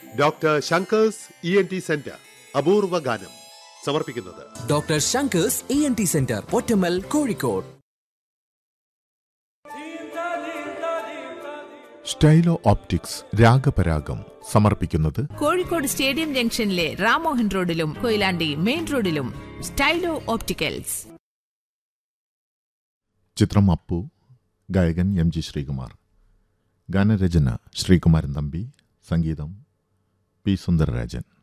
doctor Shankar's E N T centre അപൂർവ ഗാനം സമർപ്പിക്കുന്നത് doctor Shankar's E N T centre Pottammal Kozhikode Stylo Optics രാഗപരാഗം സമർപ്പിക്കുന്നത് കോഴിക്കോട് സ്റ്റേഡിയം ജംഗ്ഷനിലെ റാമോഹൻ റോഡിലും കൊയിലാണ്ടി മെയിൻ റോഡിലും സ്റ്റൈലോ ഓപ്റ്റിക്കൽസ് ചിത്രം അപ്പു ഗായകൻ എം ജി ശ്രീകുമാർ ഗാനരചന ശ്രീകുമാരൻ തമ്പി സംഗീതം പി സുന്ദരരാജൻ